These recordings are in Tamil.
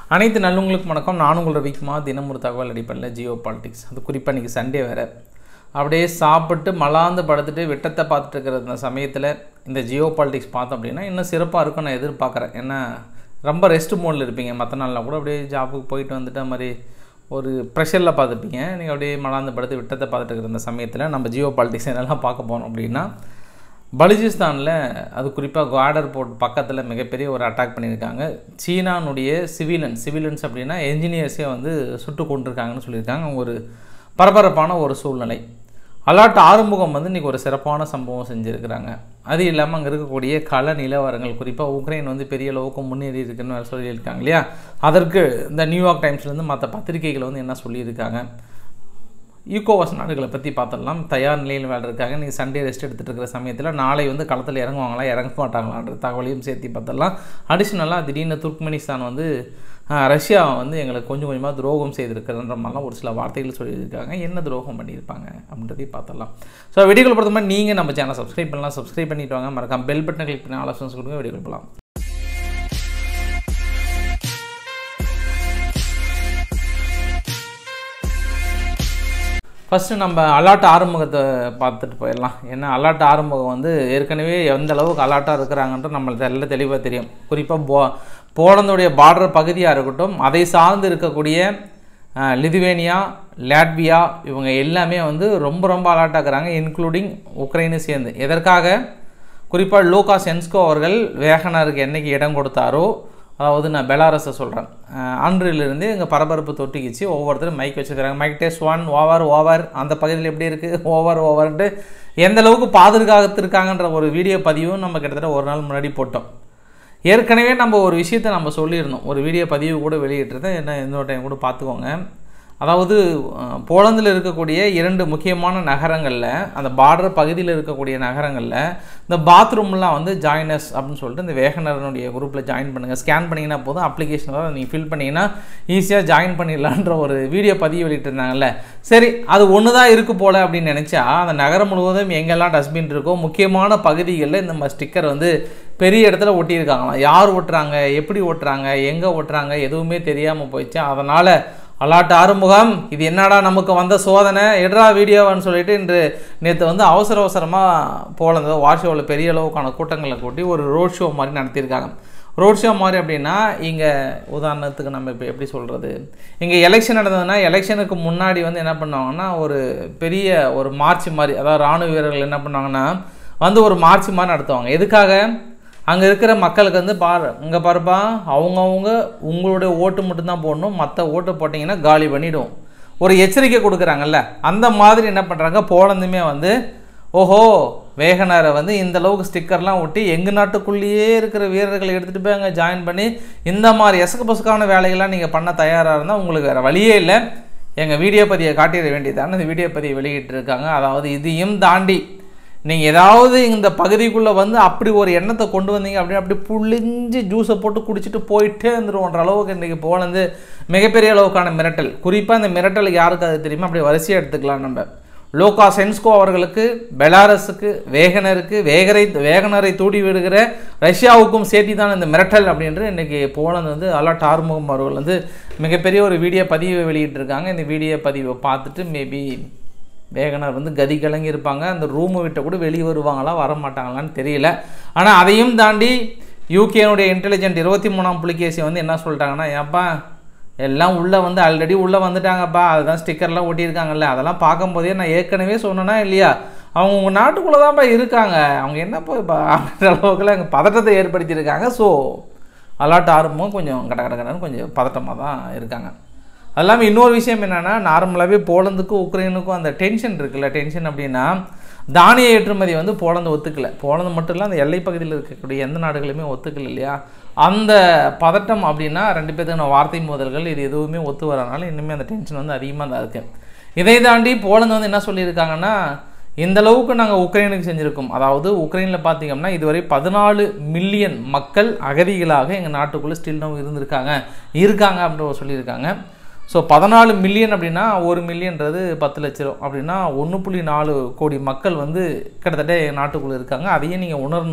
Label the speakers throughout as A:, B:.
A: அனைத்து நல்லவங்களுக்கும் வணக்கம் நான் உங்கள் ரவிக்குமா தினம் ஒரு தகவல் அடிப்படையில் ஜியோ பாலிடிக்ஸ் அது குறிப்பாக இன்றைக்கி சண்டே வேறு அப்படியே சாப்பிட்டு மலாந்து படுத்துட்டு விட்டத்தை பார்த்துட்டு இருக்கிற இந்த சமயத்தில் இந்த ஜியோ பாலிடிக்ஸ் பார்த்தோம் அப்படின்னா இன்னும் சிறப்பாக இருக்கும் நான் எதிர்பார்க்குறேன் ஏன்னா ரொம்ப ரெஸ்ட் மோடில் இருப்பீங்க மற்ற நாளில் கூட அப்படியே ஜாபுக்கு போயிட்டு வந்துட்டு மாதிரி ஒரு ப்ரெஷரில் பார்த்துப்பீங்க நீங்கள் அப்படியே மலாந்து படுத்து விட்டத்தை பார்த்துட்டு இருக்கிற இந்த சமயத்தில் நம்ம ஜியோ பாலிடிக்ஸ் என்னெல்லாம் பார்க்க போகிறோம் அப்படின்னா பலுச்சிஸ்தானில் அது குறிப்பாக குவாடர் போர்ட் பக்கத்தில் மிகப்பெரிய ஒரு அட்டாக் பண்ணியிருக்காங்க சீனானுடைய சிவிலன் சிவிலன்ஸ் அப்படின்னா என்ஜினியர்ஸே வந்து சுட்டு கொண்டிருக்காங்கன்னு சொல்லியிருக்காங்க ஒரு பரபரப்பான ஒரு சூழ்நிலை அலாட் ஆறுமுகம் வந்து இன்றைக்கி ஒரு சிறப்பான சம்பவம் செஞ்சுருக்கிறாங்க அது இல்லாமல் அங்கே இருக்கக்கூடிய கள நிலவரங்கள் குறிப்பாக உக்ரைன் வந்து பெரிய அளவுக்கு முன்னேறி இருக்குன்னு வேறு சொல்லியிருக்காங்க இல்லையா அதற்கு இந்த நியூயார்க் டைம்ஸ்லேருந்து மற்ற பத்திரிகைகள் வந்து என்ன சொல்லியிருக்காங்க ஈகோவாஸ் நாடுகளை பற்றி பார்த்துடலாம் தயார் நிலையில் வேலை இருக்காங்க நீங்கள் சண்டே ரெஸ்ட் எடுத்துகிட்டு இருக்கிற சமயத்தில் நாளை வந்து களத்தில் இறங்குவாங்களா இறங்க மாட்டாங்களான்ற தகவலையும் சேர்த்து பார்த்துடலாம் அடிஷ்னலாக திடீர்னு துர்க்மெனிஸ்தான் வந்து ரஷ்யா வந்து எங்களுக்கு கொஞ்சம் கொஞ்சமாக துரோகம் செய்திருக்கிறன்ற மாதிரிலாம் ஒரு சில வார்த்தைகள் சொல்லியிருக்காங்க என்ன துரோகம் பண்ணியிருப்பாங்க அப்படின்றதையும் பார்த்துடலாம் ஸோ வீடியோக்கள் பொறுத்த மாதிரி நீங்கள் நம்ம சேனல் சப்ஸ்கிரைப் பண்ணலாம் சப்ஸ்கிரைப் பண்ணிட்டு வாங்க மறக்காம பெல் பட்டனை கிளிக் பண்ணி ஆலோசனை கொடுங்க வீடியோ போகலாம் ஃபஸ்ட்டு நம்ம அலாட் ஆறுமுகத்தை பார்த்துட்டு போயிடலாம் ஏன்னா அலாட் ஆறுமுகம் வந்து ஏற்கனவே எந்த அளவுக்கு அலாட்டாக இருக்கிறாங்கன்ட்டு நம்மளுக்கு எல்லாம் தெளிவாக தெரியும் குறிப்பாக போ போலந்துடைய பார்டர் பகுதியாக இருக்கட்டும் அதை சார்ந்து இருக்கக்கூடிய லிதுவேனியா லாட்வியா இவங்க எல்லாமே வந்து ரொம்ப ரொம்ப அலாட்டாக இருக்கிறாங்க இன்க்ளூடிங் உக்ரைனு சேர்ந்து எதற்காக குறிப்பாக லூகா சென்ஸ்கோ அவர்கள் வேகனருக்கு என்றைக்கு இடம் கொடுத்தாரோ அதாவது நான் பெலாரஸை சொல்கிறேன் அன்றிலிருந்து இங்கே பரபரப்பு தொட்டிக்கிச்சு ஒவ்வொருத்தரும் மைக் வச்சுருக்காங்க mic test one over over அந்த பகுதியில் எப்படி இருக்குது ஓவர் ஓவர்ன்ட்டு எந்த அளவுக்கு பாதுகாத்திருக்காங்கன்ற ஒரு வீடியோ பதிவும் நம்ம கிட்டத்தட்ட ஒரு நாள் முன்னாடி போட்டோம் ஏற்கனவே நம்ம ஒரு விஷயத்தை நம்ம சொல்லியிருந்தோம் ஒரு வீடியோ பதிவு கூட வெளியிட்டிருந்தேன் என்ன இன்னொரு டைம் கூட பார்த்துக்கோங்க அதாவது போலந்தில் இருக்கக்கூடிய இரண்டு முக்கியமான நகரங்களில் அந்த பார்டர் பகுதியில் இருக்கக்கூடிய நகரங்களில் இந்த பாத்ரூம்லாம் வந்து ஜாயினஸ் அப்படின்னு சொல்லிட்டு இந்த வேகனரனுடைய குரூப்பில் ஜாயின் பண்ணுங்கள் ஸ்கேன் பண்ணிங்கன்னா போதும் அப்ளிகேஷனில் நீங்கள் ஃபில் பண்ணிங்கன்னா ஈஸியாக ஜாயின் பண்ணிடலான்ற ஒரு வீடியோ பதிவு வெளியிட்டிருந்தாங்கல்ல சரி அது ஒன்று தான் இருக்கு போல் அப்படின்னு நினச்சா அந்த நகரம் முழுவதும் எங்கெல்லாம் டஸ்ட்பின் இருக்கோ முக்கியமான பகுதிகளில் இந்த மாதிரி ஸ்டிக்கர் வந்து பெரிய இடத்துல ஒட்டியிருக்காங்களாம் யார் ஓட்டுறாங்க எப்படி ஓட்டுறாங்க எங்கே ஓட்டுறாங்க எதுவுமே தெரியாமல் போயிடுச்சு அதனால் அலாட் ஆறுமுகம் இது என்னடா நமக்கு வந்த சோதனை எடுறா வீடியோவான்னு சொல்லிட்டு இன்று நேற்று வந்து அவசர அவசரமாக போலந்து வார்ஷோவில் பெரிய அளவுக்கான கூட்டங்களை கூட்டி ஒரு ரோட் ஷோ மாதிரி நடத்தியிருக்காங்க ரோட் ஷோ மாதிரி அப்படின்னா இங்கே உதாரணத்துக்கு நம்ம இப்போ எப்படி சொல்கிறது இங்கே எலெக்ஷன் நடந்ததுன்னா எலெக்ஷனுக்கு முன்னாடி வந்து என்ன பண்ணுவாங்கன்னா ஒரு பெரிய ஒரு மார்ச் மாதிரி அதாவது இராணுவ வீரர்கள் என்ன பண்ணுவாங்கன்னா வந்து ஒரு மார்ச் மாதிரி நடத்துவாங்க எதுக்காக அங்கே இருக்கிற மக்களுக்கு வந்து பாரு இங்கே பாருப்பா அவங்கவுங்க உங்களுடைய ஓட்டு மட்டும்தான் போடணும் மற்ற ஓட்டு போட்டிங்கன்னா காலி பண்ணிவிடும் ஒரு எச்சரிக்கை கொடுக்குறாங்கல்ல அந்த மாதிரி என்ன பண்ணுறாங்க போலந்துமே வந்து ஓஹோ வேகனரை வந்து இந்த அளவுக்கு ஸ்டிக்கர்லாம் ஒட்டி எங்கள் நாட்டுக்குள்ளேயே இருக்கிற வீரர்களை எடுத்துகிட்டு போய் அங்கே ஜாயின் பண்ணி இந்த மாதிரி எசக்கு பசுக்கான வேலைகள்லாம் நீங்கள் பண்ண தயாராக இருந்தால் உங்களுக்கு வேறு வழியே இல்லை எங்கள் வீடியோ பதியை காட்டிட வேண்டியதான இந்த வீடியோ பதியை வெளியிட்டிருக்காங்க அதாவது இதையும் தாண்டி நீங்கள் ஏதாவது இந்த பகுதிக்குள்ளே வந்து அப்படி ஒரு எண்ணத்தை கொண்டு வந்தீங்க அப்படின்னு அப்படி புளிஞ்சு ஜூஸை போட்டு குடிச்சிட்டு போயிட்டே இருந்துருவோன்ற அளவுக்கு இன்றைக்கி போலந்து மிகப்பெரிய அளவுக்கான மிரட்டல் குறிப்பாக இந்த மிரட்டல் யாருக்கு அது தெரியுமா அப்படி வரிசையாக எடுத்துக்கலாம் நம்ம லோகா சென்ஸ்கோ அவர்களுக்கு பெலாரஸுக்கு வேகனருக்கு வேகரை வேகனரை தூடி விடுகிற ரஷ்யாவுக்கும் சேர்த்தி தான் இந்த மிரட்டல் அப்படின்ற இன்றைக்கி போலந்து வந்து அலாட் ஆறுமுகம் அவர்கள் வந்து மிகப்பெரிய ஒரு வீடியோ பதிவை வெளியிட்டிருக்காங்க இந்த வீடியோ பதிவை பார்த்துட்டு மேபி வேகனர் வந்து கதி கலங்கி இருப்பாங்க அந்த ரூமை விட்ட கூட வெளியே வருவாங்களா வர மாட்டாங்களான்னு தெரியல ஆனால் அதையும் தாண்டி யூகேனுடைய இன்டெலிஜென்ட் இருபத்தி மூணாம் புலிகேசி வந்து என்ன சொல்லிட்டாங்கன்னா ஏப்பா எல்லாம் உள்ளே வந்து ஆல்ரெடி உள்ளே வந்துட்டாங்கப்பா அதுதான் ஸ்டிக்கர்லாம் ஒட்டியிருக்காங்கல்ல அதெல்லாம் பார்க்கும்போதே நான் ஏற்கனவே சொன்னேன்னா இல்லையா அவங்க உங்கள் நாட்டுக்குள்ளே தான்ப்பா இருக்காங்க அவங்க என்ன போய்ப்பா அப்படின்ற அளவுக்குலாம் எங்கள் பதட்டத்தை ஏற்படுத்தியிருக்காங்க ஸோ அலாட் ஆரம்பமும் கொஞ்சம் கட கட கடன்னு கொஞ்சம் பதட்டமாக தான் இருக்காங்க அது இல்லாமல் இன்னொரு விஷயம் என்னென்னா நார்மலாகவே போலந்துக்கும் உக்ரைனுக்கும் அந்த டென்ஷன் இருக்குல்ல டென்ஷன் அப்படின்னா தானிய ஏற்றுமதி வந்து போலந்து ஒத்துக்கலை போலந்து மட்டும் இல்லை அந்த எல்லை பகுதியில் இருக்கக்கூடிய எந்த நாடுகளுமே ஒத்துக்கல இல்லையா அந்த பதட்டம் அப்படின்னா ரெண்டு பேர்த்துக்கான வார்த்தை மோதல்கள் இது எதுவுமே ஒத்து வரனால இன்னுமே அந்த டென்ஷன் வந்து அதிகமாக தான் இருக்குது இதை தாண்டி போலந்து வந்து என்ன சொல்லியிருக்காங்கன்னா இந்த அளவுக்கு நாங்கள் உக்ரைனுக்கு செஞ்சுருக்கோம் அதாவது உக்ரைனில் பார்த்தீங்கன்னா இதுவரை பதினாலு மில்லியன் மக்கள் அகதிகளாக எங்கள் நாட்டுக்குள்ளே ஸ்டில் நோ இருந்திருக்காங்க இருக்காங்க அப்படின்னு சொல்லியிருக்காங்க ஸோ பதினாலு மில்லியன் அப்படின்னா ஒரு மில்லியன்றது பத்து லட்ச ரூபா அப்படின்னா ஒன்று புள்ளி நாலு கோடி மக்கள் வந்து கிட்டத்தட்ட நாட்டுக்குள்ளே இருக்காங்க அதையும் நீங்கள் உணரணும்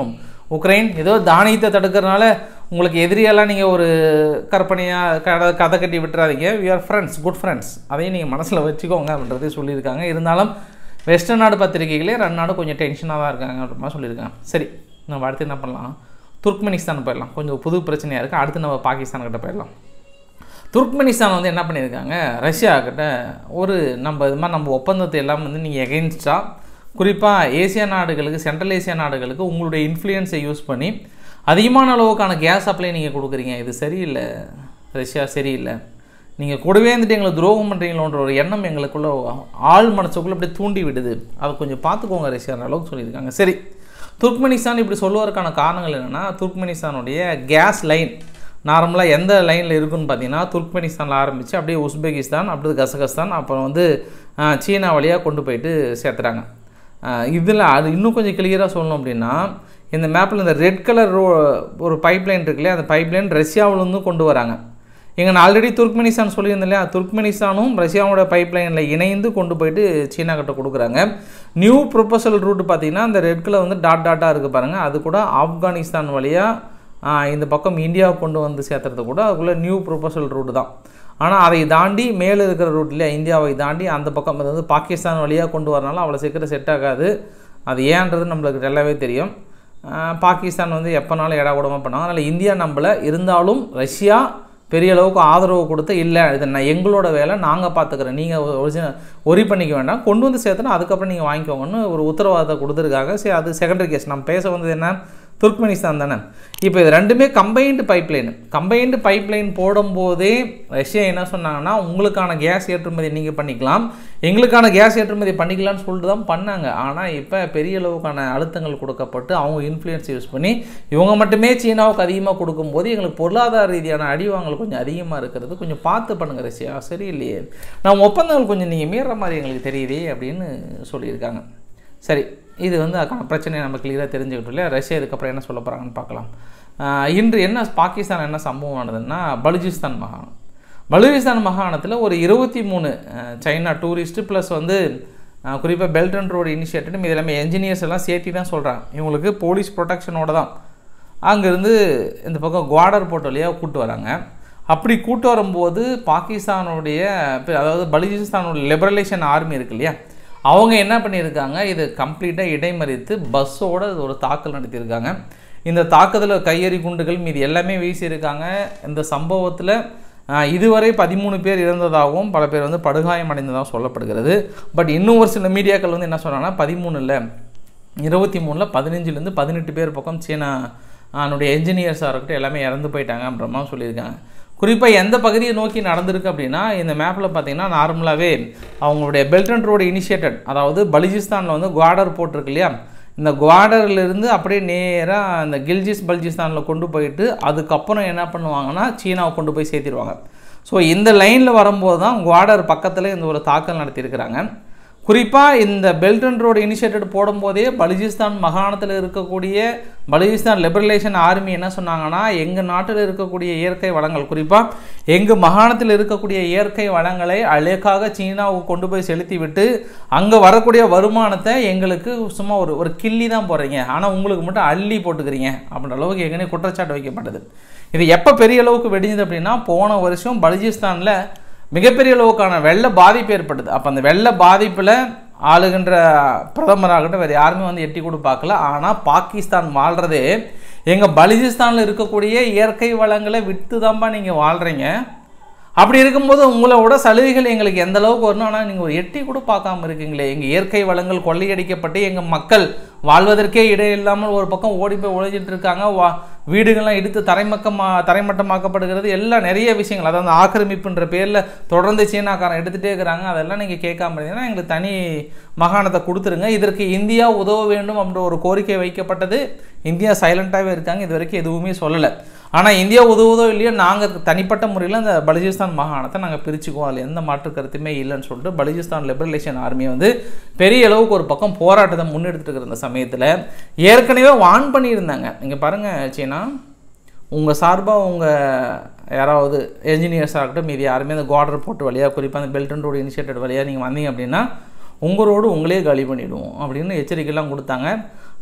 A: உக்ரைன் ஏதோ தானியத்தை தடுக்கிறனால உங்களுக்கு எதிரியெல்லாம் நீங்கள் ஒரு கற்பனையாக கதை கதை கட்டி விட்டுறாதீங்க we are friends good friends அதையும் நீங்கள் மனசில் வச்சுக்கோங்க அப்படின்றதே சொல்லியிருக்காங்க இருந்தாலும் வெஸ்டர்ன் நாடு பத்திரிகைகளே ரெண்டு நாடு கொஞ்சம் டென்ஷனாக தான் இருக்காங்க அப்படிமா சொல்லியிருக்காங்க சரி நம்ம அடுத்து என்ன பண்ணலாம் துர்க்மெனிஸ்தான் போயிடலாம் கொஞ்சம் புது பிரச்சனையாக இருக்குது அடுத்து நம்ம பாகிஸ்தான் கிட்ட போயிடலாம் துர்க்மெனிஸ்தான் வந்து என்ன பண்ணியிருக்காங்க ரஷ்யா கிட்ட ஒரு நம்ம இது மாதிரி நம்ம ஒப்பந்தத்தை எல்லாம் வந்து நீங்கள் எகென்ஸ்டாக குறிப்பாக ஏசியா நாடுகளுக்கு சென்ட்ரல் ஏசியா நாடுகளுக்கு உங்களுடைய இன்ஃப்ளூயன்ஸை யூஸ் பண்ணி அதிகமான அளவுக்கான கேஸ் சப்ளை நீங்கள் கொடுக்குறீங்க இது சரியில்லை ரஷ்யா சரியில்லை நீங்கள் கூடவே இருந்துட்டு எங்களை துரோகம் பண்ணுறீங்களோன்ற ஒரு எண்ணம் எங்களுக்குள்ள ஆள் மனசுக்குள்ளே அப்படியே தூண்டி விடுது அதை கொஞ்சம் பார்த்துக்கோங்க ரஷ்யான்ற அளவுக்கு சொல்லியிருக்காங்க சரி துர்க்மெனிஸ்தான் இப்படி சொல்லுவதற்கான காரணங்கள் என்னென்னா துர்க்மெனிஸ்தானுடைய கேஸ் லைன் நார்மலாக எந்த லைனில் இருக்குன்னு பார்த்தீங்கன்னா துர்க்மெனிஸ்தானில் ஆரம்பித்து அப்படியே உஸ்பெகிஸ்தான் அப்படியே கசகஸ்தான் அப்புறம் வந்து ஆஹ், சீனா வழியாக கொண்டு போயிட்டு சேர்த்துறாங்க இதில் அது இன்னும் கொஞ்சம் கிளியராக சொல்லணும் அப்படின்னா இந்த மேப்பில் இந்த ரெட் கலர் ரோ ஒரு பைப்லைன் இருக்கு இல்லையா அந்த பைப்லைன் ரஷ்யாவிலேருந்து கொண்டு வராங்க இங்கே நான் ஆல்ரெடி துர்க்மெனிஸ்தான் சொல்லியிருந்தேன் இல்லையா துர்க்மெனிஸ்தானும் ரஷ்யாவோட பைப்லைனில் இணைந்து கொண்டு போயிட்டு சீனா கிட்ட கொடுக்குறாங்க நியூ ப்ரொபோசல் ரூட் பார்த்தீங்கன்னா இந்த ரெட் கலர் வந்து டாட் டாட்டாக இருக்குது பாருங்கள் அது கூட ஆப்கானிஸ்தான் வழியாக இந்த பக்கம் இந்தியாவை கொண்டு வந்து சேர்த்துறது கூட அதுக்குள்ளே நியூ ப்ரொபோசல் ரூட் தான் ஆனால் அதை தாண்டி மேலே இருக்கிற ரூட்டில் இந்தியாவை தாண்டி அந்த பக்கம் அது வந்து பாகிஸ்தான் வழியாக கொண்டு வரனால அவ்வளோ சீக்கிரம் செட் ஆகாது அது ஏன்றது நம்மளுக்கு நல்லாவே தெரியும் ஆஹ் பாகிஸ்தான் வந்து எப்போனாலும் இட கூடமாக பண்ணாங்க அதனால் இந்தியா நம்மள இருந்தாலும் ரஷ்யா பெரிய அளவுக்கு ஆதரவு கொடுத்து இல்லை இது நான் எங்களோட வேலை நாங்கள் பார்த்துக்கிறோம் நீங்கள் ஒரிஜினல் ஒரி பண்ணிக்க வேண்டாம் கொண்டு வந்து சேர்த்தனா அதுக்கப்புறம் நீங்கள் வாங்கிக்கோங்கன்னு ஒரு உத்தரவாதத்தை கொடுத்துருக்காங்க சரி அது செகண்டரி கேஸ் நம்ம பேச வந்தது என்ன துர்க்மெனிஸ்தான் தானே இப்போ இது ரெண்டுமே கம்பைன்டு பைப்லைன் கம்பைன்டு பைப்லைன் போடும்போதே ரஷ்யா என்ன சொன்னாங்கன்னா உங்களுக்கான கேஸ் ஏற்றுமதி நீங்கள் பண்ணிக்கலாம் எங்களுக்கான கேஸ் ஏற்றுமதி பண்ணிக்கலாம்னு சொல்லிட்டு தான் பண்ணாங்க ஆனால் இப்போ பெரிய அளவுக்கான அழுத்தங்கள் கொடுக்கப்பட்டு அவங்க இன்ஃப்ளூயன்ஸ் யூஸ் பண்ணி இவங்க மட்டுமே சீனாவுக்கு அதிகமாக கொடுக்கும்போது எங்களுக்கு பொருளாதார ரீதியான அடிவாங்கல் கொஞ்சம் அதிகமாக இருக்கிறது கொஞ்சம் பார்த்து பண்ணுங்க ரஷ்யா சரியில்லையே நம்ம ஒப்பந்தங்கள் கொஞ்சம் நீங்கள் மீற மாதிரி எங்களுக்கு தெரியுதே அப்படின்னு சொல்லியிருக்காங்க சரி இது வந்து அதுக்கான பிரச்சனையை நம்ம கிளியராக தெரிஞ்சுக்கிட்டோம் இல்லையா ரஷ்யா இதுக்கப்புறம் என்ன சொல்ல போகிறாங்கன்னு பார்க்கலாம் ஆஹ் இன்று என்ன பாகிஸ்தான் என்ன சம்பவம் ஆனதுன்னா பலுச்சிஸ்தான் மாகாணம் பலுச்சிஸ்தான் மாகாணத்தில் ஒரு இருபத்தி மூணு சைனா டூரிஸ்ட்டு ப்ளஸ் வந்து குறிப்பாக பெல்ட் அண்ட் ரோடு இனிஷியேட்டிவ் இது எல்லாமே என்ஜினியர்ஸ் எல்லாம் சேர்த்து தான் சொல்கிறாங்க இவங்களுக்கு போலீஸ் ப்ரொடெக்ஷனோட தான் அங்கேருந்து இந்த பக்கம் குவாடர் போர்ட் வழியாக கூட்டு வராங்க அப்படி கூட்டு வரும்போது பாகிஸ்தானுடைய இப்ப அதாவது பலுச்சிஸ்தானோட லிபரலைசேஷன் ஆர்மி இருக்கு இல்லையா அவங்க என்ன பண்ணியிருக்காங்க இது கம்ப்ளீட்டாக இடைமறித்து பஸ்ஸோட ஒரு தாக்கல் நடத்தியிருக்காங்க இந்த தாக்குதலில் கையெறி குண்டுகள் மீது எல்லாமே வீசியிருக்காங்க இந்த சம்பவத்தில் ஆஹ், இதுவரை பதிமூணு பேர் இறந்ததாகவும் பல பேர் வந்து படுகாயம் அடைந்ததாகவும் சொல்லப்படுகிறது பட் இன்னும் ஒரு சில மீடியாக்கள் வந்து என்ன சொல்கிறாங்கன்னா பதிமூணு இல்லை இருபத்தி மூணில் பதினஞ்சுலேருந்து பதினெட்டு பேர் பக்கம் சீனா அவனுடைய என்ஜினியர்ஸாக இருக்கட்டும் எல்லாமே இறந்து போயிட்டாங்க அப்படின்ற சொல்லியிருக்காங்க குறிப்பாக எந்த பகுதியை நோக்கி நடந்திருக்கு அப்படின்னா இந்த மேப்பில் பார்த்தீங்கன்னா நார்மலாகவே அவங்களுடைய பெல்ட் அண்ட் ரோடு இனிஷியேட்டட் அதாவது பலுச்சிஸ்தானில் வந்து குவாடர் போட்டிருக்கு இல்லையா இந்த குவாடர்லேருந்து அப்படியே நேராக இந்த கில்ஜிஸ் பல்ஜிஸ்தானில் கொண்டு போயிட்டு அதுக்கப்புறம் என்ன பண்ணுவாங்கன்னா சீனாவை கொண்டு போய் சேர்த்திருவாங்க ஸோ இந்த லைனில் வரும்போது தான் குவாடர் பக்கத்தில் இந்த ஒரு தாக்கல் நடத்தியிருக்கிறாங்க குறிப்பாக இந்த பெல்ட் அண்ட் ரோடு இனிஷியேட்டிவ் போடும்போதே பலுச்சிஸ்தான் மாகாணத்தில் இருக்கக்கூடிய பலுச்சிஸ்தான் லிபரலேஷன் ஆர்மி என்ன சொன்னாங்கன்னா எங்கள் நாட்டில் இருக்கக்கூடிய இயற்கை வளங்கள் குறிப்பாக எங்கள் மாகாணத்தில் இருக்கக்கூடிய இயற்கை வளங்களை அழகாக சீனாவுக்கு கொண்டு போய் செலுத்தி விட்டு அங்கே வரக்கூடிய வருமானத்தை எங்களுக்கு சும்மா ஒரு ஒரு கிள்ளி தான் போடுறீங்க ஆனால் உங்களுக்கு மட்டும் அள்ளி போட்டுக்கிறீங்க அப்படின்ற அளவுக்கு ஏற்கனவே குற்றச்சாட்டு வைக்கப்பட்டது இது எப்போ பெரிய அளவுக்கு வெடிஞ்சது அப்படின்னா போன வருஷம் பலுச்சிஸ்தானில் மிகப்பெரிய அளவுக்கான வெள்ள பாதிப்பு ஏற்பட்டது அப்போ அந்த வெள்ள பாதிப்பில் ஆளுகின்ற பிரதமராகட்டும் வேறு யாருமே வந்து எட்டி கூட பார்க்கல ஆனால் பாகிஸ்தான் வாழ்கிறதே எங்கள் பலுச்சிஸ்தானில் இருக்கக்கூடிய இயற்கை வளங்களை விட்டு தான்ப்பா நீங்கள் வாழ்கிறீங்க அப்படி இருக்கும்போது உங்களோட சலுகைகள் எங்களுக்கு எந்த அளவுக்கு வரணும் ஆனால் நீங்கள் ஒரு எட்டி கூட பார்க்காம இருக்கீங்களே எங்கள் இயற்கை வளங்கள் கொள்ளையடிக்கப்பட்டு எங்கள் மக்கள் வாழ்வதற்கே இடம் இல்லாமல் ஒரு பக்கம் ஓடி போய் உழைச்சிட்டு இருக்காங்க வா வீடுகள்லாம் இடித்து தரைமக்கமா தரைமட்டமாக்கப்படுகிறது எல்லாம் நிறைய விஷயங்கள் அதாவது ஆக்கிரமிப்புன்ற பேரில் தொடர்ந்து சீனாக்காரன் எடுத்துகிட்டே இருக்கிறாங்க அதெல்லாம் நீங்கள் கேட்காம இருந்தீங்கன்னா எங்களுக்கு தனி மாகாணத்தை கொடுத்துருங்க இதற்கு இந்தியா உதவ வேண்டும் அப்படின்ற ஒரு கோரிக்கை வைக்கப்பட்டது இந்தியா சைலண்ட்டாகவே இருக்காங்க இது வரைக்கும் எதுவுமே சொல்லலை ஆனால் இந்தியா உதவுதோ இல்லையோ நாங்கள் தனிப்பட்ட முறையில் அந்த பலுச்சிஸ்தான் மாகாணத்தை நாங்கள் பிரிச்சுக்குவோம் அதில் எந்த மாற்று கருத்துமே இல்லைன்னு சொல்லிட்டு பலுச்சிஸ்தான் லிபரலேஷன் ஆர்மி வந்து பெரிய அளவுக்கு ஒரு பக்கம் போராட்டத்தை முன்னெடுத்துட்டு இருக்கிற இந்த சமயத்தில் ஏற்கனவே வான் பண்ணியிருந்தாங்க இங்கே பாருங்கள் சீனா உங்கள் சார்பாக உங்கள் யாராவது என்ஜினியர்ஸாக இருக்கட்டும் மீதி யாருமே அந்த குவார்டர் போட்டு வழியாக குறிப்பாக அந்த பெல்ட் அண்ட் ரோடு இனிஷியேட்டட் வழியாக நீங்கள் வந்தீங்க அப்படின்னா உங்கள் ரோடு உங்களே காலி பண்ணிவிடுவோம் அப்படின்னு எச்சரிக்கைலாம் கொடுத்தாங்க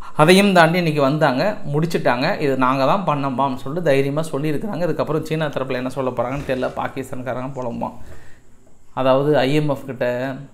A: அதையும் தாண்டி இன்றைக்கி வந்தாங்க முடிச்சிட்டாங்க இது நாங்கள் தான் பண்ணோம்பான்னு சொல்லிட்டு தைரியமாக சொல்லியிருக்கிறாங்க இதுக்கப்புறம் சீனா தரப்பில் என்ன சொல்ல போகிறாங்கன்னு தெரியல பாகிஸ்தான்காரங்க புலம்போம் அதாவது ஐஎம்எஃப் கிட்ட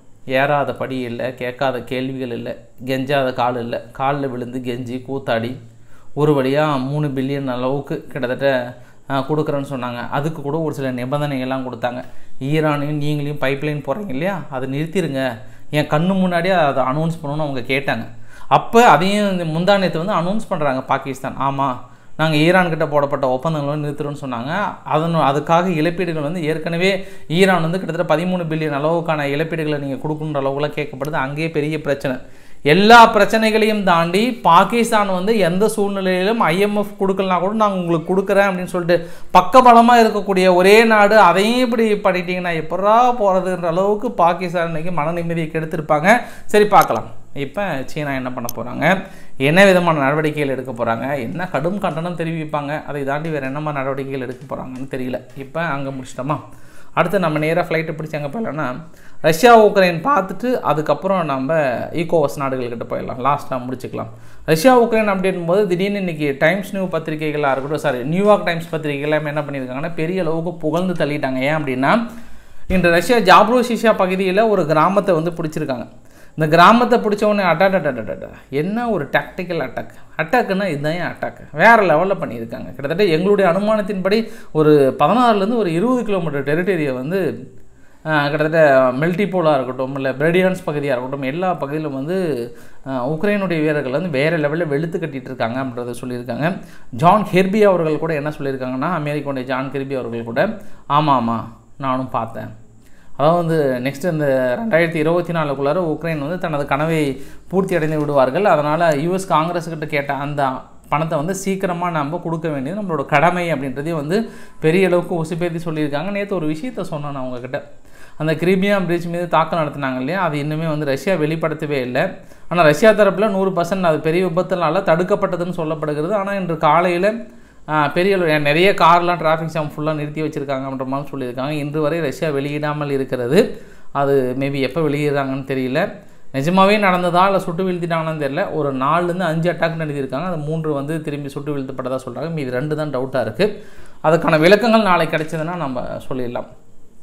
A: ஏறாத படி இல்லை கேட்காத கேள்விகள் இல்லை கெஞ்சாத கால் இல்லை காலில் விழுந்து கெஞ்சி கூத்தாடி ஒரு வழியாக மூணு பில்லியன் அளவுக்கு கிட்டத்தட்ட ஆஹ், கொடுக்குறேன்னு சொன்னாங்க அதுக்கு கூட ஒரு சில நிபந்தனைகள்லாம் கொடுத்தாங்க ஈரானையும் நீங்களையும் பைப்லைன் போடுறீங்க இல்லையா அதை நிறுத்திடுங்க என் கண்ணு முன்னாடியே அதை அனௌன்ஸ் பண்ணணும்னு அவங்க கேட்டாங்க அப்போ அதையும் இந்த முந்தானியத்தை வந்து அனௌன்ஸ் பண்ணுறாங்க பாகிஸ்தான் ஆமாம் நாங்கள் ஈரான் கிட்ட போடப்பட்ட ஒப்பந்தங்களை நிறுத்துறோம்னு சொன்னாங்க அதன் அதுக்காக இழப்பீடுகள் வந்து ஏற்கனவே ஈரான் வந்து கிட்டத்தட்ட பதிமூணு பில்லியன் அளவுக்கான இழப்பீடுகளை நீங்கள் கொடுக்குன்ற அளவுக்குலாம் கேட்கப்படுது அங்கேயே பெரிய பிரச்சனை எல்லா பிரச்சனைகளையும் தாண்டி பாகிஸ்தான் வந்து எந்த சூழ்நிலையிலும் ஐஎம்எஃப் கொடுக்கலனா கூட நாங்கள் உங்களுக்கு கொடுக்குறேன் அப்படின்னு சொல்லிட்டு பக்கபலமாக இருக்கக்கூடிய ஒரே நாடு அதையும் இப்படி பண்ணிட்டீங்கன்னா எப்படா போகிறதுன்ற அளவுக்கு பாகிஸ்தான் இன்னைக்கு மன நிம்மதியை கெடுத்திருப்பாங்க சரி பார்க்கலாம் இப்போ சீனா என்ன பண்ண போகிறாங்க என்ன விதமான நடவடிக்கைகள் எடுக்க போகிறாங்க என்ன கடும் கண்டனம் தெரிவிப்பாங்க அதை தாண்டி வேறு என்ன மாதிரி நடவடிக்கைகள் எடுக்க போகிறாங்கன்னு தெரியல இப்போ அங்கே முடிச்சிட்டோமா அடுத்து நம்ம நேராக ஃப்ளைட்டை பிடிச்சி அங்கே போயிடலாம்னா ரஷ்யா உக்ரைன் பார்த்துட்டு அதுக்கப்புறம் நம்ம ஈகோவஸ் நாடுகள்கிட்ட போயிடலாம் லாஸ்ட்டாக முடிச்சுக்கலாம் ரஷ்யா உக்ரைன் அப்படின் போது திடீர்னு இன்னைக்கு டைம்ஸ் நியூ பத்திரிகைகளாக இருக்கட்டும் சாரி நியூயார்க் டைம்ஸ் பத்திரிகை எல்லாமே என்ன பண்ணியிருக்காங்கன்னா பெரிய அளவுக்கு புகழ்ந்து தள்ளிட்டாங்க ஏன் அப்படின்னா இன்று ரஷ்யா ஜாப்ரோசிஷா பகுதியில் ஒரு கிராமத்தை வந்து பிடிச்சிருக்காங்க இந்த கிராமத்தை பிடிச்ச உடனே அட்டாட்டா என்ன ஒரு டாக்டிக்கல் அட்டாக் அட்டாக்குன்னா இதுதான் ஏன் அட்டாக் வேறு லெவலில் பண்ணியிருக்காங்க கிட்டத்தட்ட எங்களுடைய அனுமானத்தின்படி ஒரு பதினாறுலேருந்து ஒரு இருபது கிலோமீட்டர் டெரிட்டரியை வந்து ஆஹ், கிட்டத்தட்ட மெல்டிபோலாக இருக்கட்டும் இல்லை பிரெடியான்ஸ் பகுதியாக இருக்கட்டும் எல்லா பகுதியிலும் வந்து ஆஹ், உக்ரைனுடைய வீரர்கள் வந்து வேறு லெவலில் வெளுத்து கட்டிட்டு இருக்காங்க அப்படின்றத சொல்லியிருக்காங்க ஜான் ஹெர்பி அவர்கள் கூட என்ன சொல்லியிருக்காங்கன்னா அமெரிக்காவுடைய ஜான் ஹெர்பி அவர்கள் கூட ஆமாம் ஆமாம் நானும் பார்த்தேன் அதாவது வந்து நெக்ஸ்ட் இந்த ரெண்டாயிரத்தி இருபத்தி நாலுக்குள்ளார உக்ரைன் வந்து தனது கனவை பூர்த்தி அடைந்து விடுவார்கள் அதனால் யூஎஸ் காங்கிரஸ் கிட்ட கேட்ட அந்த பணத்தை வந்து சீக்கிரமாக நம்ம கொடுக்க வேண்டியது நம்மளோட கடமை அப்படின்றதையும் வந்து பெரிய அளவுக்கு உசுப்பேத்தி சொல்லியிருக்காங்க நேற்று ஒரு விஷயத்த சொன்னேன் நான் உங்ககிட்ட அந்த கிரீமியா பிரிட்ஜ் மீது தாக்கல் நடத்தினாங்க இல்லையா அது இன்னுமே வந்து ரஷ்யா வெளிப்படுத்தவே இல்லை ஆனால் ரஷ்யா தரப்பில் நூறு பர்சன்ட் அது பெரிய விபத்துனால தடுக்கப்பட்டதுன்னு சொல்லப்படுகிறது ஆனால் இன்று காலையில் ஆஹ் பெரிய அளவு நிறைய கார்லாம் டிராஃபிக் ஜாம் ஃபுல்லாக நிறுத்தி வச்சுருக்காங்க அப்படின்ற மாதிரி சொல்லியிருக்காங்க இன்று வரை ரஷ்யா வெளியிடாமல் இருக்கிறது அது மேபி எப்போ வெளியிடுறாங்கன்னு தெரியல நிஜமாவே நடந்ததா இல்லை சுட்டு வீழ்த்திட்டாங்கன்னு தெரியல ஒரு நாலுலேருந்து அஞ்சு அட்டாக் நடத்தியிருக்காங்க அது மூன்று வந்து திரும்பி சுட்டு வீழ்த்தப்பட்டதா சொல்கிறாங்க மீது ரெண்டு தான் டவுட்டாக இருக்குது அதுக்கான விளக்கங்கள் நாளை கிடைச்சதுன்னா நம்ம சொல்லிடலாம்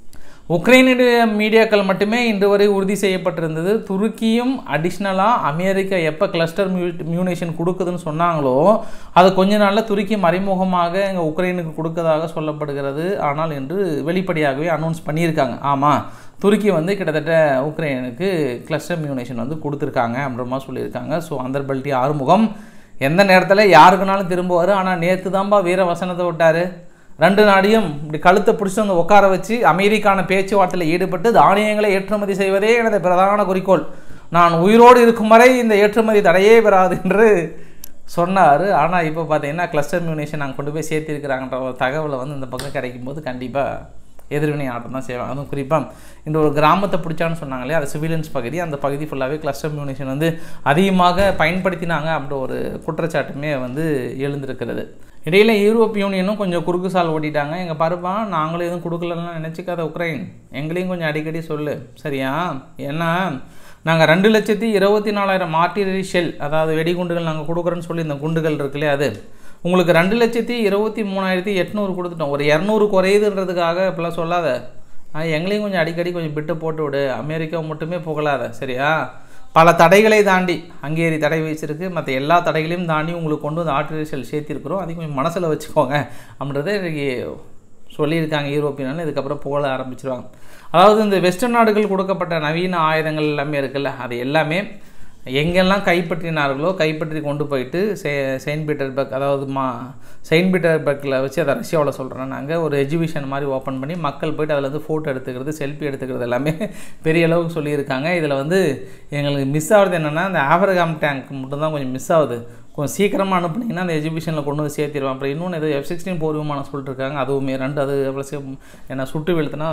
A: உக்ரைனுடைய மீடியாக்கள் மட்டுமே இன்று வரை உறுதி செய்யப்பட்டிருந்தது துருக்கியும் அடிஷ்னலாக அமெரிக்கா எப்போ கிளஸ்டர் மியூ மியூனேஷன் கொடுக்குதுன்னு சொன்னாங்களோ அது கொஞ்ச நாளில் துருக்கி மறைமுகமாக இங்கே உக்ரைனுக்கு கொடுக்கறதாக சொல்லப்படுகிறது ஆனால் இன்று வெளிப்படையாகவே அனௌன்ஸ் பண்ணியிருக்காங்க ஆமாம் துருக்கி வந்து கிட்டத்தட்ட உக்ரைனுக்கு கிளஸ்டர் மியூனேஷன் வந்து கொடுத்துருக்காங்க அப்படின்ற மாதிரி சொல்லியிருக்காங்க ஸோ அந்தர்பல்ட்டி ஆறுமுகம் எந்த நேரத்தில் யாருக்குனாலும் திரும்புவார் ஆனால் நேற்று தான்பா வீர வசனத்தை விட்டார் ரெண்டு நாடையும் இப்படி கழுத்தை பிடிச்சி வந்து உட்கார வச்சு அமெரிக்கான பேச்சுவார்த்தையில் ஈடுபட்டு தானியங்களை ஏற்றுமதி செய்வதே எனது பிரதான குறிக்கோள் நான் உயிரோடு இருக்கும் வரை இந்த ஏற்றுமதி தடையே பெறாது என்று சொன்னார் ஆனால் இப்போ பார்த்தீங்கன்னா கிளஸ்டர் மியூனேஷன் நாங்கள் கொண்டு போய் சேர்த்திருக்கிறாங்கன்ற ஒரு தகவலை வந்து இந்த பக்கம் கிடைக்கும் போது கண்டிப்பாக எதிர்வினை ஆட்டம் தான் செய்வாங்க அதுவும் குறிப்பாக இந்த ஒரு கிராமத்தை பிடிச்சான்னு சொன்னாங்க இல்லையா அது சிவிலியன்ஸ் பகுதி அந்த பகுதி ஃபுல்லாகவே கிளஸ்டர் மியூனேஷன் வந்து அதிகமாக பயன்படுத்தினாங்க அப்படின்ற ஒரு குற்றச்சாட்டுமே வந்து எழுந்திருக்கிறது இடையில யூரோப் யூனியனும் கொஞ்சம் குறுக்கு சால் ஓட்டிட்டாங்க எங்கள் பாருப்பா நாங்களும் எதுவும் கொடுக்கலன்னு நினச்சிக்காத உக்ரைன் எங்களையும் கொஞ்சம் அடிக்கடி சொல்லு சரியா ஏன்னா நாங்கள் ரெண்டு லட்சத்தி இருபத்தி நாலாயிரம் ஆர்டிலரி ஷெல் அதாவது வெடிகுண்டுகள் நாங்கள் கொடுக்குறோன்னு சொல்லி இந்த குண்டுகள் இருக்குல்லையா அது உங்களுக்கு ரெண்டு லட்சத்தி இருபத்தி மூணாயிரத்தி எட்நூறு கொடுத்துட்டோம் ஒரு இரநூறு குறையுதுன்றதுக்காக இப்பெல்லாம் சொல்லாத ஆ, எங்களையும் கொஞ்சம் அடிக்கடி கொஞ்சம் பிட்டு போட்டு விடு அமெரிக்கா மட்டுமே புகழாத சரியா பல தடைகளை தாண்டி ஹங்கேரி தடை வச்சிருக்கு மற்ற எல்லா தடைகளையும் தாண்டி உங்களுக்கு கொண்டு வந்து ஆர்டிஃபிஷியல் சேர்த்திருக்கிறோம் அதையும் கொஞ்சம் மனசில் வச்சுக்கோங்க அப்படின்றத இன்றைக்கி சொல்லியிருக்காங்க யூரோப்பியனால இதுக்கப்புறம் புகழ ஆரம்பிச்சிருவாங்க அதாவது இந்த வெஸ்டர்ன் நாடுகள் கொடுக்கப்பட்ட நவீன ஆயுதங்கள் எல்லாமே இருக்குல்ல அது எல்லாமே எங்கெல்லாம் கைப்பற்றினார்களோ கைப்பற்றி கொண்டு போயிட்டு செ செயின்ட் பீட்டர்பர்க் அதாவது மா செயின்ட் பீட்டர்பர்க்கில் வச்சு அதை ரஷ்யாவில் சொல்கிறேன் நாங்கள் ஒரு எஜிபிஷன் மாதிரி ஓப்பன் பண்ணி மக்கள் போயிட்டு அதில் வந்து ஃபோட்டோ எடுத்துக்கிறது செல்ஃபி எடுத்துக்கிறது எல்லாமே பெரிய அளவுக்கு சொல்லியிருக்காங்க இதில் வந்து எங்களுக்கு மிஸ் ஆகுறது என்னென்னா அந்த ஆவரகாம் டேங்க் மட்டும்தான் கொஞ்சம் மிஸ் ஆகுது கொஞ்சம் சீக்கிரமாக அனுப்புனீங்கன்னா அந்த எஜிபிஷனில் கொண்டு வந்து சேர்த்திடுவான் அப்புறம் இன்னொன்று ஏதோ எஃப் சிக்ஸ்டீன் போர் விமானம் சொல்லிட்டு இருக்காங்க அதுவுமே ரெண்டு அது ப்ளஸ் என்ன சுட்டு வீழ்த்துனா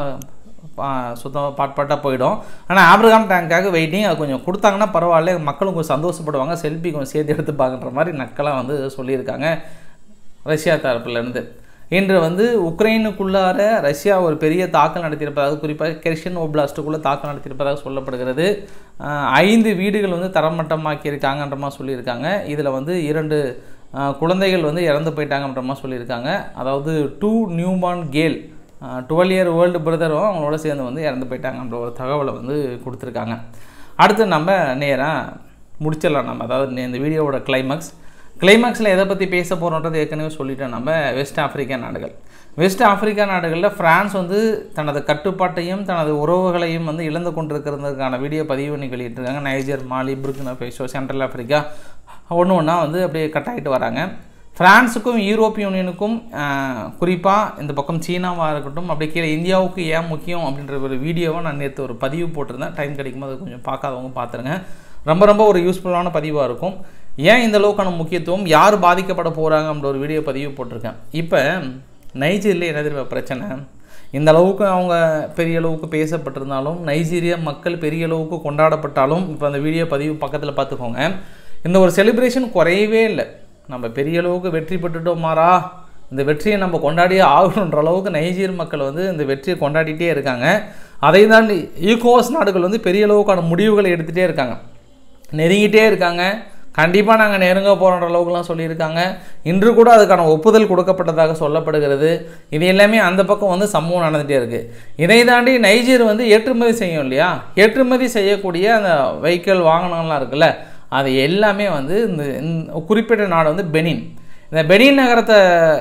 A: சுத்தமாக பாட் பாட்டாக போயிடும் ஆனால் ஆப்ரகாம் டேங்க்காக வெயிட்டிங் அது கொஞ்சம் கொடுத்தாங்கன்னா பரவாயில்ல மக்களும் கொஞ்சம் சந்தோஷப்படுவாங்க செல்ஃபி கொஞ்சம் சேர்த்து எடுத்துப்பாங்கன்ற மாதிரி நக்கலாக வந்து சொல்லியிருக்காங்க ரஷ்யா தரப்புலேருந்து இன்று வந்து உக்ரைனுக்குள்ளார ரஷ்யா ஒரு பெரிய தாக்கல் நடத்தியிருப்பதாக குறிப்பாக கெர்ஷன் ஓப்லாஸ்ட்டுக்குள்ளே தாக்கல் நடத்தியிருப்பதாக சொல்லப்படுகிறது அஹ் ஐந்து வீடுகள் வந்து தரமட்டமாக்கியிருக்காங்கன்ற மாதிரி சொல்லியிருக்காங்க இதில் வந்து இரண்டு அஹ், குழந்தைகள் வந்து இறந்து போயிட்டாங்கன்ற மாதிரி சொல்லியிருக்காங்க அதாவது two newborn girl twelve year old பிரதரும் அவங்களோட சேர்ந்து வந்து இறந்து போயிட்டாங்கன்ற ஒரு தகவலை வந்து கொடுத்துருக்காங்க அடுத்து நம்ம நேராக முடிச்சிடலாம் நம்ம அதாவது இந்த வீடியோவோட கிளைமேக்ஸ் கிளைமேக்ஸில் எதை பற்றி பேச போகிறோன்றது ஏற்கனவே சொல்லிட்டோம் நம்ம வெஸ்ட் ஆப்பிரிக்கா நாடுகள் வெஸ்ட் ஆப்பிரிக்கா நாடுகளில் பிரான்ஸ் வந்து தனது கட்டுப்பாட்டையும் தனது உறவுகளையும் வந்து இழந்து கொண்டிருக்கிறதுக்கான வீடியோ பதிவு பண்ணி வெளியிட்டிருக்காங்க Niger Mali Burkina Faso central Africa ஒன்று ஒன்றா வந்து அப்படியே கட் ஆகிட்டு வராங்க பிரான்ஸுக்கும் யூரோப்பிய யூனியனுக்கும் குறிப்பாக இந்த பக்கம் சீனாவாக இருக்கட்டும் அப்படி கீழே இந்தியாவுக்கு ஏன் முக்கியம் அப்படின்ற ஒரு வீடியோவை நான் நேற்று ஒரு பதிவு போட்டிருந்தேன் டைம் கிடைக்கும்போது அது கொஞ்சம் பார்க்காதவங்க பார்த்துருங்க ரொம்ப ரொம்ப ஒரு யூஸ்ஃபுல்லான பதிவாக இருக்கும் ஏன் இந்த அளவுக்கான முக்கியத்துவம் யார் பாதிக்கப்பட போகிறாங்க அப்படின்ற ஒரு வீடியோ பதிவு போட்டிருக்கேன் இப்போ நைஜீரியில் என்ன தெரியுமா பிரச்சனை இந்த அளவுக்கு அவங்க பெரிய அளவுக்கு பேசப்பட்டிருந்தாலும் நைஜீரியா மக்கள் பெரிய அளவுக்கு கொண்டாடப்பட்டாலும் இப்போ அந்த வீடியோ பதிவு பக்கத்தில் பார்த்துக்கோங்க இந்த ஒரு செலிப்ரேஷன் குறையவே இல்லை நம்ம பெரிய அளவுக்கு வெற்றி பெற்றுட்டோமாரா இந்த வெற்றியை நம்ம கொண்டாடியே ஆகணுன்ற அளவுக்கு நைஜீர் மக்கள் வந்து இந்த வெற்றியை கொண்டாடிட்டே இருக்காங்க அதை தாண்டி ஈகோஸ் நாடுகள் வந்து பெரிய அளவுக்கான முடிவுகளை எடுத்துகிட்டே இருக்காங்க நெருங்கிட்டே இருக்காங்க கண்டிப்பாக நாங்கள் நெருங்க போகிறோன்ற அளவுக்குலாம் சொல்லியிருக்காங்க இன்று கூட அதுக்கான ஒப்புதல் கொடுக்கப்பட்டதாக சொல்லப்படுகிறது இது எல்லாமே அந்த பக்கம் வந்து சம்பவம் நடந்துகிட்டே இருக்குது இதை தாண்டி நைஜீர் வந்து ஏற்றுமதி செய்யும் இல்லையா ஏற்றுமதி செய்யக்கூடிய அந்த வெஹிக்கிள் வாகனங்கள்லாம் இருக்குல்ல அது எல்லாமே வந்து இந்த இந்த குறிப்பிட்ட நாடு வந்து பெனின் இந்த பெனின் நகரத்தை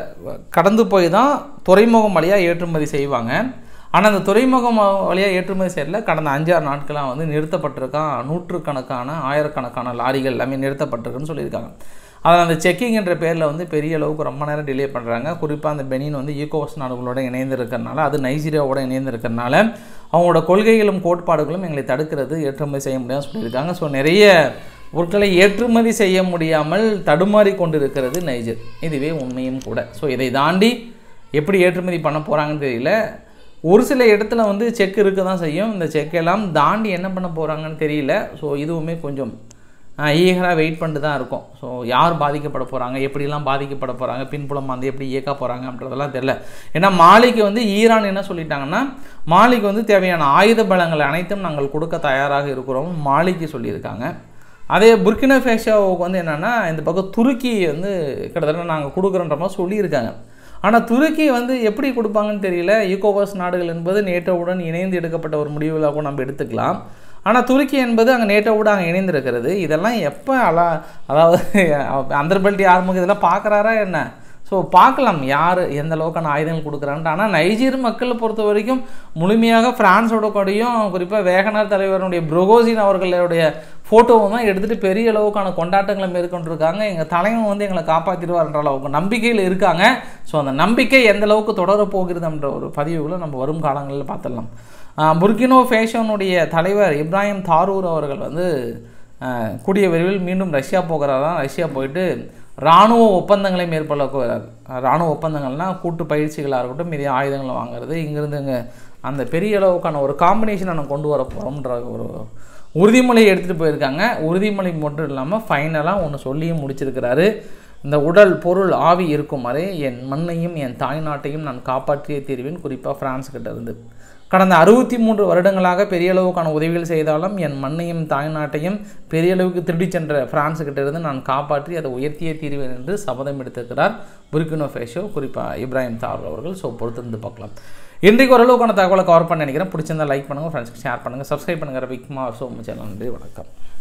A: கடந்து போய் தான் துறைமுகம் வழியாக ஏற்றுமதி செய்வாங்க ஆனால் அந்த துறைமுகம் வழியாக ஏற்றுமதி செய்யல கடந்த அஞ்சாறு நாட்களாக வந்து நிறுத்தப்பட்டிருக்கான் நூற்றுக்கணக்கான ஆயிரக்கணக்கான லாரிகள் எல்லாமே நிறுத்தப்பட்டிருக்குன்னு சொல்லியிருக்காங்க அதில் அந்த செக்கிங் என்ற பேரில் வந்து பெரிய அளவுக்கு ரொம்ப நேரம் டிலே பண்ணுறாங்க குறிப்பாக அந்த பெனின் வந்து ஈகோவஸ் நாடுகளோட இணைந்து இருக்கிறனால அது நைஜீரியாவோட இணைந்து இருக்கிறனால அவங்களோட கொள்கைகளும் கோட்பாடுகளும் எங்களை தடுக்கிறது ஏற்றுமதி செய்ய முடியாதுன்னு சொல்லியிருக்காங்க ஸோ நிறைய பொருட்களை ஏற்றுமதி செய்ய முடியாமல் தடுமாறி கொண்டிருக்கிறது நைஜர் இதுவே உண்மையும் கூட ஸோ இதை தாண்டி எப்படி ஏற்றுமதி பண்ண போகிறாங்கன்னு தெரியல ஒரு சில இடத்துல வந்து செக் இருக்க தான் செய்யும் இந்த செக்கெல்லாம் தாண்டி என்ன பண்ண போகிறாங்கன்னு தெரியல ஸோ இதுவுமே கொஞ்சம் ஈகராக வெயிட் பண்ணிட்டு தான் இருக்கும் ஸோ யார் பாதிக்கப்பட போகிறாங்க எப்படிலாம் பாதிக்கப்பட போகிறாங்க பின்புலம் வந்து எப்படி இயக்க போகிறாங்க அப்படின்றதெல்லாம் தெரில ஏன்னா மாலிக்கு வந்து ஈரான் என்ன சொல்லிட்டாங்கன்னா மாலிக்கு வந்து தேவையான ஆயுத பலங்கள் அனைத்தும் நாங்கள் கொடுக்க தயாராக இருக்கிறோம் மாலிக்கு சொல்லியிருக்காங்க அதே புர்கினா ஃபேஷாவுக்கு வந்து என்னென்னா இந்த பக்கம் துருக்கி வந்து கிட்டத்தட்ட நாங்கள் கொடுக்குறோன்ற மாதிரி சொல்லியிருக்காங்க ஆனால் துருக்கி வந்து எப்படி கொடுப்பாங்கன்னு தெரியல ஈகோவாஸ் நாடுகள் என்பது நேட்டோவுடன் இணைந்து எடுக்கப்பட்ட ஒரு முடிவுகளாக நம்ம எடுத்துக்கலாம் ஆனால் துருக்கி என்பது அங்கே நேட்டோவோட அங்கே இணைந்திருக்கிறது இதெல்லாம் எப்போ அலா அதாவது அந்தர்பல்ட்டி ஆர்முக இதெல்லாம் பார்க்குறாரா என்ன ஸோ பார்க்கலாம் யார் எந்த அளவுக்கான ஆயுதங்கள் கொடுக்குறான்ட்டு ஆனால் நைஜீர் மக்களை பொறுத்த வரைக்கும் முழுமையாக ஃப்ரான்ஸோட கூடயும் குறிப்பாக வேகனார் தலைவருடைய புரோகோசின் அவர்களுடைய ஃபோட்டோவும் தான் எடுத்துகிட்டு பெரிய அளவுக்கான கொண்டாட்டங்களை மேற்கொண்டிருக்காங்க எங்கள் தலைவன் வந்து எங்களை காப்பாற்றிடுவார்ன்ற அளவுக்கு நம்பிக்கையில் இருக்காங்க ஸோ அந்த நம்பிக்கை எந்த அளவுக்கு தொடர போகிறதுன்ற ஒரு பதிவுகளை நம்ம வரும் காலங்களில் பார்த்துடலாம் புர்கினோ ஃபேஷனுடைய தலைவர் இப்ராஹிம் தாரூர் அவர்கள் வந்து கூடிய விரைவில் மீண்டும் ரஷ்யா போகிறாராம் ரஷ்யா போயிட்டு இராணுவ ஒப்பந்தங்களை மேற்கொள்ள போகிறார் இராணுவ ஒப்பந்தங்கள்னால் கூட்டு பயிற்சிகளாக இருக்கட்டும் இதே ஆயுதங்களை வாங்குறது இங்கேருந்து இங்கே அந்த பெரிய அளவுக்கான ஒரு காம்பினேஷனை நம்ம கொண்டு வர போகிறோம்ன்ற ஒரு உறுதிமொழியை எடுத்துகிட்டு போயிருக்காங்க உறுதிமொழி மட்டும் இல்லாமல் ஃபைனலாக ஒன்று சொல்லியும் முடிச்சிருக்கிறாரு இந்த உடல் பொருள் ஆவி இருக்கும் வரை என் மண்ணையும் என் தாய்நாட்டையும் நான் காப்பாற்றியே தீர்வேன் குறிப்பாக ஃப்ரான்ஸ் கிட்ட இருந்து கடந்த அறுபத்தி மூன்று வருடங்களாக பெரிய அளவுக்கான உதவிகள் செய்தாலும் என் மண்ணையும் தாய்நாட்டையும் பெரிய அளவுக்கு திருடி சென்ற பிரான்ஸுக்கிட்ட இருந்து நான் காப்பாற்றி அதை உயர்த்தியே தீர்வேன் என்று சபதம் எடுத்திருக்கிறார் புர்கினோ ஃபேஷோ குறிப்பாக இப்ராஹிம் தார் அவர்கள் ஸோ பொறுத்திருந்து பார்க்கலாம் இன்றைக்கு ஓரளவுக்கான தகவலை கவர் பண்ண நினைக்கிறேன் பிடிச்சிருந்தா லைக் பண்ணுங்கள் ஃப்ரெண்ட்ஸ்க்கு ஷேர் பண்ணுங்கள் சப்ஸ்கிரைப் பண்ணுங்கள் விக்மா ஸோ மச் நன்றி வணக்கம்